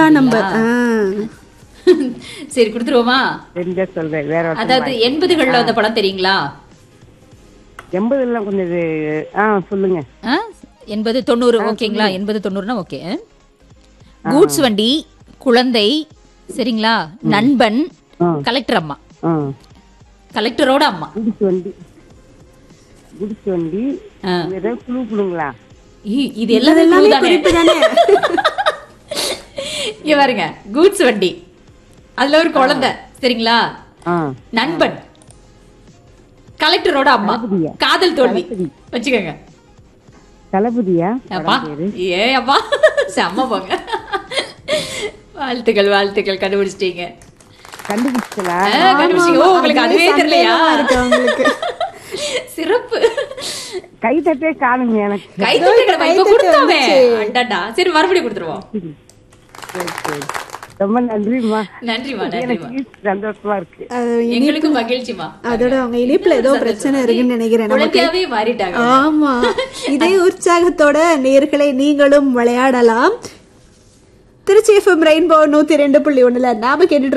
Number சரி கொடுத்துருவோமா தெரிஞ்சா சொல்றேன் வேற ஒருத்தர் அதாவது எண்பதுகள்ல வந்த படம் தெரியுங்களா எண்பதுலாம் கொஞ்சம் இது ஆ சொல்லுங்க ஆ? எண்பது தொண்ணூறு ஓகேங்களா எண்பது தொண்ணூறுனா ஓகே கூட்ஸ் வண்டி குழந்தை சரிங்களா நண்பன் கலெக்டர் அம்மா ஆ கலெக்டரோட அம்மா குடிச்சு வண்டி குடிச்சு வண்டி ஆ. ஏதோ குழு குழுங்களா இ- இது எல்லாமே clue தானே குறிப்பு தானே இங்க பாருங்க கூட்ஸ் வண்டி அதுல ஒரு குழந்தை சரிங்களா ஆ நண்பன் கலெக்டரோட அம்மா தளபதியா? காதல் தோல்வி வச்சுக்கோங்க தளபதியா அப்பா ஏ அப்பா செம்ம போங்க வாழ்த்துக்கள் வாழ்த்துக்கள் கண்டுபிடிச்சிட்டீங்க கண்டுபிடிச்சலா ஆ, கண்டுபிடிச்சீங்க ஓ உங்களுக்கு அதுவே தெரியலையா சந்தேகமா இருக்கு உங்களுக்கு சிறப்பு கை தட்டே காணுங்க எனக்கு கை தட்டுங்களா இப்ப கொடுத்தோமே அடடா சரி மறுபடியும் கொடுத்துருவோம் சரி, சரி. ரொம்ப நன்றிம்மா நன்றிமா நன்றிமா எனக்கு சந்தோஷமா இருக்கு அது எங்களுக்கு மகிழ்ச்சிமா அதோட அவங்க இனிப்புல ஏதோ பிரச்சனை இருக்குன்னு நினைக்கிறேன் நமக்கு குழந்தையாவே மாறிட்டாங்க ஆமா இதே உற்சாகத்தோட நேர்களை நீங்களும் விளையாடலாம் திருச்சி எஃப்எம் ரெயின்போ நூத்தி ரெண்டு புள்ளி ஒண்ணுல நாம கேட்டுட்டு